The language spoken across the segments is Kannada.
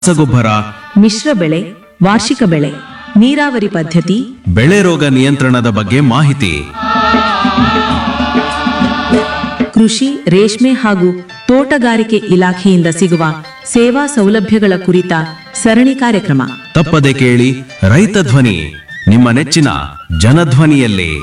ರಸಗೊಬ್ಬರ ಮಿಶ್ರ ಬೆಳೆ ವಾರ್ಷಿಕ ಬೆಳೆ ನೀರಾವರಿ ಪದ್ಧತಿ ಬೆಳೆ ರೋಗ ನಿಯಂತ್ರಣದ ಬಗ್ಗೆ ಮಾಹಿತಿ ಕೃಷಿ ರೇಷ್ಮೆ ಹಾಗೂ ತೋಟಗಾರಿಕೆ ಇಲಾಖೆಯಿಂದ ಸಿಗುವ ಸೇವಾ ಸೌಲಭ್ಯಗಳ ಕುರಿತ ಸರಣಿ ಕಾರ್ಯಕ್ರಮ ತಪ್ಪದೆ ಕೇಳಿ ರೈತ ಧ್ವನಿ ನಿಮ್ಮ ನೆಚ್ಚಿನ ಜನಧ್ವನಿಯಲ್ಲಿ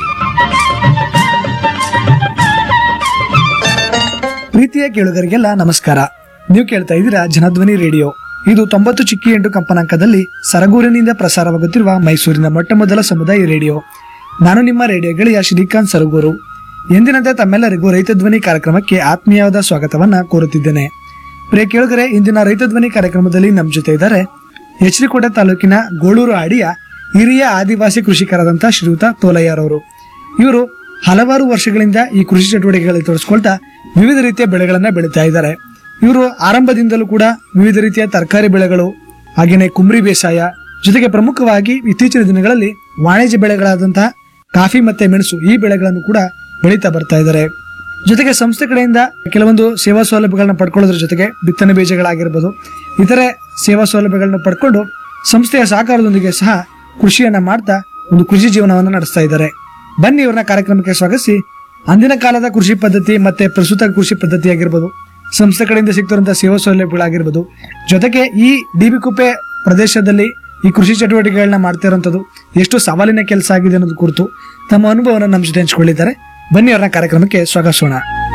ಪ್ರೀತಿಯ ಕೇಳುಗರಿಗೆಲ್ಲ ನಮಸ್ಕಾರ ನೀವು ಕೇಳ್ತಾ ಇದ್ದೀರಾ ಜನಧ್ವನಿ ರೇಡಿಯೋ ಇದು ತೊಂಬತ್ತು ಚಿಕ್ಕಿ ಎಂಟು ಕಂಪನಾಂಕದಲ್ಲಿ ಸರಗೂರಿನಿಂದ ಪ್ರಸಾರವಾಗುತ್ತಿರುವ ಮೈಸೂರಿನ ಮೊಟ್ಟ ಮೊದಲ ಸಮುದಾಯ ರೇಡಿಯೋ ನಾನು ನಿಮ್ಮ ರೇಡಿಯೋ ಗೆಳೆಯ ಶ್ರೀಕಾಂತ್ ಸರಗೂರು ಎಂದಿನಂತೆ ತಮ್ಮೆಲ್ಲರಿಗೂ ರೈತ ಧ್ವನಿ ಕಾರ್ಯಕ್ರಮಕ್ಕೆ ಆತ್ಮೀಯವಾದ ಸ್ವಾಗತವನ್ನ ಕೋರುತ್ತಿದ್ದೇನೆ ಪ್ರಿಯ ಕೇಳುಗರೆ ಇಂದಿನ ರೈತ ಧ್ವನಿ ಕಾರ್ಯಕ್ರಮದಲ್ಲಿ ನಮ್ಮ ಜೊತೆ ಇದ್ದಾರೆ ಎಚ್ರಿಕೋಟೆ ತಾಲೂಕಿನ ಗೋಳೂರು ಆಡಿಯ ಹಿರಿಯ ಆದಿವಾಸಿ ಕೃಷಿಕರಾದಂಥ ಶ್ರೀಯುತ ತೋಲಯ್ಯರವರು ಇವರು ಹಲವಾರು ವರ್ಷಗಳಿಂದ ಈ ಕೃಷಿ ಚಟುವಟಿಕೆಗಳಲ್ಲಿ ತೊಡಸ್ಕೊಳ್ತಾ ವಿವಿಧ ರೀತಿಯ ಬೆಳೆಗಳನ್ನ ಬೆಳೀತಾ ಇದ್ದಾರೆ ಇವರು ಆರಂಭದಿಂದಲೂ ಕೂಡ ವಿವಿಧ ರೀತಿಯ ತರಕಾರಿ ಬೆಳೆಗಳು ಹಾಗೇನೆ ಕುಮ್ರಿ ಬೇಸಾಯ ಜೊತೆಗೆ ಪ್ರಮುಖವಾಗಿ ಇತ್ತೀಚಿನ ದಿನಗಳಲ್ಲಿ ವಾಣಿಜ್ಯ ಬೆಳೆಗಳಾದಂತಹ ಕಾಫಿ ಮತ್ತೆ ಮೆಣಸು ಈ ಬೆಳೆಗಳನ್ನು ಕೂಡ ಬೆಳೀತಾ ಬರ್ತಾ ಇದ್ದಾರೆ ಜೊತೆಗೆ ಸಂಸ್ಥೆ ಕಡೆಯಿಂದ ಕೆಲವೊಂದು ಸೇವಾ ಸೌಲಭ್ಯಗಳನ್ನ ಪಡ್ಕೊಳ್ಳೋದ್ರ ಜೊತೆಗೆ ಬಿತ್ತನೆ ಬೀಜಗಳಾಗಿರ್ಬೋದು ಇತರೆ ಸೇವಾ ಸೌಲಭ್ಯಗಳನ್ನ ಪಡ್ಕೊಂಡು ಸಂಸ್ಥೆಯ ಸಹಕಾರದೊಂದಿಗೆ ಸಹ ಕೃಷಿಯನ್ನ ಮಾಡ್ತಾ ಒಂದು ಕೃಷಿ ಜೀವನವನ್ನು ನಡೆಸ್ತಾ ಇದ್ದಾರೆ ಬನ್ನಿ ಇವ್ರನ್ನ ಕಾರ್ಯಕ್ರಮಕ್ಕೆ ಸ್ವಾಗತಿಸಿ ಅಂದಿನ ಕಾಲದ ಕೃಷಿ ಪದ್ಧತಿ ಮತ್ತೆ ಪ್ರಸ್ತುತ ಕೃಷಿ ಪದ್ಧತಿ ಆಗಿರ್ಬೋದು ಸಂಸ್ಥೆ ಕಡೆಯಿಂದ ಸಿಗ್ತಿರುವಂತಹ ಸೇವಾ ಸೌಲಭ್ಯಗಳಾಗಿರ್ಬೋದು ಜೊತೆಗೆ ಈ ಡಿಬಿ ಕುಪ್ಪೆ ಪ್ರದೇಶದಲ್ಲಿ ಈ ಕೃಷಿ ಚಟುವಟಿಕೆಗಳನ್ನ ಮಾಡ್ತಾ ಇರುವಂತದ್ದು ಎಷ್ಟು ಸವಾಲಿನ ಕೆಲಸ ಆಗಿದೆ ಅನ್ನೋದು ಕುರಿತು ತಮ್ಮ ಅನುಭವವನ್ನು ನಮ್ಮ ಜೊತೆ ಹಂಚಿಕೊಂಡಿದ್ದಾರೆ ಬನ್ನಿ ಅವ್ರನ್ನ ಕಾರ್ಯಕ್ರಮಕ್ಕೆ ಸ್ವಾಗತಿಸೋಣ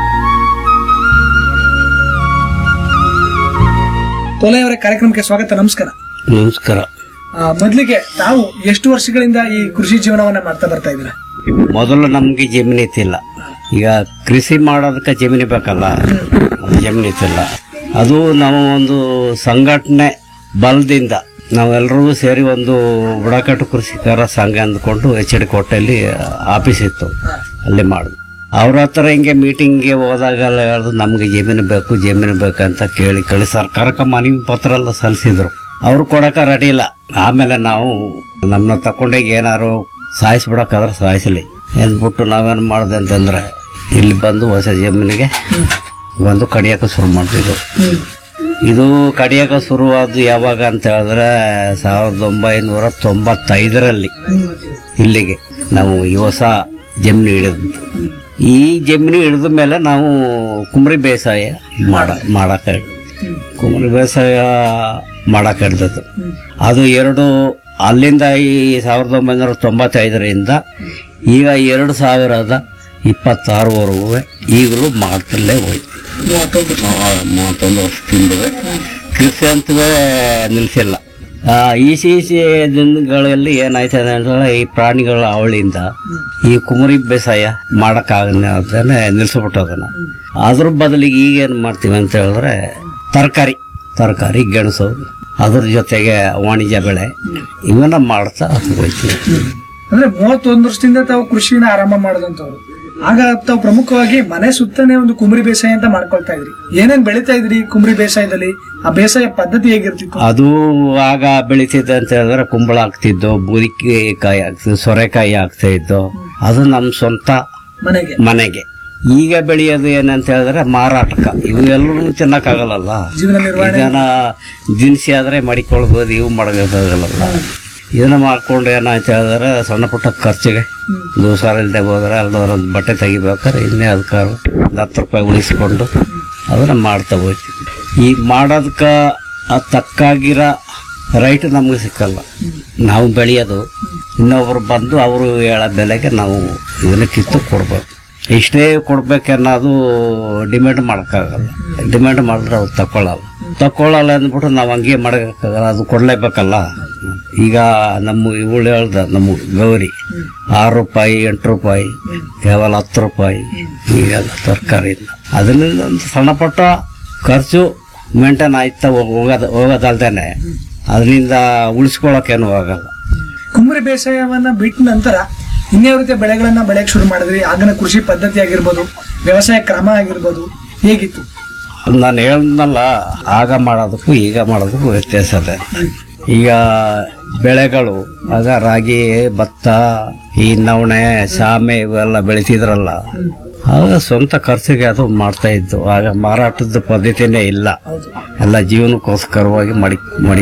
ತೊಲೆ ಅವರ ಕಾರ್ಯಕ್ರಮಕ್ಕೆ ಸ್ವಾಗತ ನಮಸ್ಕಾರ ನಮಸ್ಕಾರ ಆ, ಮೊದ್ಲಿಗೆ ತಾವು ಎಷ್ಟು ವರ್ಷಗಳಿಂದ ಈ ಕೃಷಿ ಜೀವನವನ್ನ ಮಾಡ್ತಾ ಬರ್ತಾ ಇದ್ದೀರಾ ಮೊದಲು ನಮ್ಗೆ ಜಮೀನು ಇತ್ತಿಲ್ಲ ಈಗ ಕೃಷಿ ಮಾಡೋದಕ್ಕೆ ಜಮೀನು ಬೇಕಲ್ಲ ಜಮೀನು ಇತ್ತಿಲ್ಲ ಅದು ನಾವು ಒಂದು ಸಂಘಟನೆ ಬಲದಿಂದ ನಾವೆಲ್ಲರೂ ಸೇರಿ ಒಂದು ಬುಡಕಟ್ಟು ಕೃಷಿಕರ ಸಂಘ ಅಂದ್ಕೊಂಡು ಎಚ್ ಡಿ ಕೋಟೆಯಲ್ಲಿ ಆಫೀಸ್ ಇತ್ತು ಅಲ್ಲಿ ಮಾಡಿದ್ವಿ ಅವ್ರ ಹತ್ರ ಹಿಂಗೆ ಮೀಟಿಂಗ್ಗೆ ಹೋದಾಗೆಲ್ಲ ಹೇಳ್ದು ನಮ್ಗೆ ಜಮೀನು ಬೇಕು ಜಮೀನು ಬೇಕಂತ ಕೇಳಿ ಕೇಳಿ ಸರ್ಕಾರಕ್ಕೆ ಮನವಿ ಪತ್ರ ಎಲ್ಲ ಸಲ್ಲಿಸಿದ್ರು ಅವ್ರು ಕೊಡಕ ರೆಡಿ ಇಲ್ಲ ಆಮೇಲೆ ನಾವು ನಮ್ಮನ್ನ ತಕೊಂಡೋಗಿ ಏನಾರು ಸಾಯಿಸ್ಬಿಡಕ್ಕಾದ್ರೆ ಸಾಯಿಸಲಿ ಅಂದ್ಬಿಟ್ಟು ನಾವೇನು ಮಾಡಿದೆ ಅಂತಂದ್ರೆ ಇಲ್ಲಿ ಬಂದು ಹೊಸ ಜಮೀನಿಗೆ ಬಂದು ಕಡಿಯಕ್ಕೆ ಶುರು ಮಾಡ್ತಿದ್ವು ಇದು ಕಡಿಯಕ್ಕೆ ಶುರುವಾದ್ದು ಯಾವಾಗ ಅಂತ ಹೇಳಿದ್ರೆ ಸಾವಿರದ ಒಂಬೈನೂರ ತೊಂಬತ್ತೈದರಲ್ಲಿ ಇಲ್ಲಿಗೆ ನಾವು ಈ ಹೊಸ ಜಮೀನು ಹಿಡಿದು ಈ ಜಮೀನು ಹಿಡಿದ ಮೇಲೆ ನಾವು ಕುಮ್ರಿ ಬೇಸಾಯ ಮಾಡ ಮಾಡಕ್ಕೆ ಕುಮ್ರಿ ಬೇಸಾಯ ಮಾಡಕ್ಕೆ ಹಿಡ್ದದ್ದು ಅದು ಎರಡು ಅಲ್ಲಿಂದ ಈ ಸಾವಿರದ ಒಂಬೈನೂರ ತೊಂಬತ್ತೈದರಿಂದ ಈಗ ಎರಡು ಸಾವಿರದ ಇಪ್ಪತ್ತಾರವರೆಗೂ ಈಗಲೂ ಮಾಡ್ತಲೇ ಹೋಯ್ತು ಮೂವತ್ತೊಂದು ವರ್ಷದಿಂದ ಕೃಷಿ ಅಂತವೇ ನಿಲ್ಲಿಸಿಲ್ಲ ಆ, ಈಸಿ ಈಸಿ ದಿನಗಳಲ್ಲಿ ಏನಾಯ್ತದೆ ಅಂದ್ರೆ ಈ ಪ್ರಾಣಿಗಳ ಅವಳಿಂದ ಈ ಕುಮರಿ ಬೇಸಾಯ ಮಾಡೋಕ್ಕಾಗದೇ ನಿಲ್ಲಿಸ್ಬಿಟ್ಟದನ್ನ ಅದ್ರ ಬದಲಿಗೆ ಈಗ ಏನು ಮಾಡ್ತೀವಿ ಅಂತ ಹೇಳಿದ್ರೆ ತರಕಾರಿ ತರಕಾರಿ ಗೆಣಸು ಅದ್ರ ಜೊತೆಗೆ ವಾಣಿಜ್ಯ ಬೆಳೆ ಇವನ್ನ ಮಾಡ್ತಾ ಹೋಯ್ತೀವಿ ಅಂದ್ರೆ ಮೂವತ್ತೊಂದು ವರ್ಷದಿಂದ ತಾವು ಕೃಷಿನ ಆರಂಭ ಮಾಡಿದಂತವ್ರು ಆಗ ತಾವು ಪ್ರಮುಖವಾಗಿ ಮನೆ ಸುತ್ತನೇ ಒಂದು ಕುಮ್ರಿ ಬೇಸಾಯ ಅಂತ ಮಾಡ್ಕೊಳ್ತಾ ಇದ್ರಿ ಏನೇನ್ ಬೆಳಿತಾ ಇದ್ರಿ ಕುಮ್ರಿ ಬೇಸಾಯದಲ್ಲಿ ಆ ಬೇಸಾಯ ಪದ್ಧತಿ ಹೇಗಿರ್ತಿತ್ತು ಅದು ಆಗ ಬೆಳಿತಿದ್ದೆ ಅಂತ ಹೇಳಿದ್ರೆ ಕುಂಬಳ ಆಗ್ತಿದ್ದು ಬೂದಿಕಾಯಿ ಆಗ್ತಿದ್ದು ಸೊರೆಕಾಯಿ ಆಗ್ತಾ ಇದ್ದು ಅದು ನಮ್ಮ ಸ್ವಂತ ಮನೆಗೆ ಮನೆಗೆ ಈಗ ಬೆಳೆಯೋದು ಏನಂತ ಹೇಳಿದ್ರೆ ಮಾರಾಟಕ್ಕ ಇವು ಎಲ್ಲರೂ ತಿನ್ನಕ್ಕಾಗಲ್ಲಲ್ಲ ಜೀವನ ನಿರ್ವಹಣೆ ಇದನ್ನ ದಿನಸಿ ಆದ್ರೆ ಮಡಿಕೊಳ್ಬೋದು ಇವು ಮಾಡೋಕ್ಕಾಗಲ್ಲಲ್ಲ ಇದನ್ನ ಮಾಡ್ಕೊಂಡು ಏನಂತ ಹೇಳಿದ್ರೆ ಸಣ್ಣ ಪುಟ್ಟ ಖರ್ಚಿಗೆ ದಿವಸ ಇಲ್ಲದೆ ಹೋದ್ರೆ ಅಲ್ದವ್ರ ಒಂದು ಬಟ್ಟೆ ತೆಗಿಬೇಕಾದ್ರೆ ಇನ್ನೇ ಅದಕ್ಕೆ ಒಂದು ಹತ್ತು ರೂಪಾಯಿ ಉಳಿಸ್ಕೊಂಡು ಅದನ್ನ ಮಾಡ್ತಾ ಹೋಗ್ತೀವಿ ಈ ಮಾಡೋದಕ್ಕೆ ತಕ್ಕಾಗಿರೋ ರೈಟ್ ನಮಗೆ ಸಿಕ್ಕಲ್ಲ ನಾವು ಬೆಳೆಯೋದು ಇನ್ನೊಬ್ರು ಬಂದು ಅವರು ಹೇಳೋ ಬೆಲೆಗೆ ನಾವು ಇದನ್ನ ಕಿತ್ತು ಕೊಡ್ಬೇಕು ಇಷ್ಟೇ ಕೊಡ್ಬೇಕನ್ನೋದು ಡಿಮ್ಯಾಂಡ್ ಮಾಡೋಕ್ಕಾಗಲ್ಲ ಡಿಮ್ಯಾಂಡ್ ಮಾಡಿದ್ರೆ ಅವ್ರು ತಗೊಳ್ಳಲ್ಲ ತಗೊಳ್ಳಲ್ಲ ಅಂದ್ಬಿಟ್ಟು ನಾವು ಹಂಗೆ ಮಾಡೋಕ್ಕಾಗಲ್ಲ ಅದು ಕೊಡಲೇಬೇಕಲ್ಲ ಈಗ ನಮ್ಮ ಇವಳು ಹೇಳ್ದ ನಮ್ಮ ಗೌರಿ ಆರು ರೂಪಾಯಿ ಎಂಟು ರೂಪಾಯಿ ಕೇವಲ ಹತ್ತು ರೂಪಾಯಿ ಈಗೆಲ್ಲ ತರಕಾರಿ ಇಲ್ಲ ಅದರಿಂದ ಒಂದು ಸಣ್ಣ ಪುಟ್ಟ ಖರ್ಚು ಮೇಂಟೈನ್ ಆಯ್ತಾ ಹೋಗೋದು ಹೋಗೋದಲ್ದೇನೆ ಅದರಿಂದ ಉಳಿಸ್ಕೊಳ್ಳೋಕೇನು ಆಗಲ್ಲ ಕುಮ್ರಿ ಬೇಸಾಯವನ್ನ ಬಿಟ್ಟ ನಂತರ ಇನ್ಯಾವ ರೀತಿಯ ಬೆಳೆಗಳನ್ನ ಬೆಳೆಯಕ್ ಶುರು ಮಾಡಿದ್ರಿ ಆಗಿನ ಕೃಷಿ ಪದ್ಧತಿ ಆಗಿರ್ಬೋದು ವ್ಯವಸಾಯ ಕ್ರಮ ಆಗಿರ್ಬೋದು ಹೇಗಿತ್ತು ನಾನು ಹೇಳ್ದಲ್ಲ ಆಗ ಮಾಡೋದಕ್ಕೂ ಈಗ ಮಾಡೋದಕ್ಕೂ ವ್ಯತ್ಯಾಸ ಇದೆ ಈಗ ಬೆಳೆಗಳು ಆಗ ರಾಗಿ ಭತ್ತ ಈ ನವಣೆ ಸಾಮೆ ಇವೆಲ್ಲ ಬೆಳಿತಿದ್ರಲ್ಲ ಆಗ ಸ್ವಂತ ಖರ್ಚಿಗೆ ಅದು ಮಾಡ್ತಾ ಇದ್ದು ಆಗ ಮಾರಾಟದ ಪದ್ಧತಿನೇ ಇಲ್ಲ ಎಲ್ಲ ಜೀವನಕ್ಕೋಸ್ಕರವಾಗಿ ಮಡಿ ಮಡಿ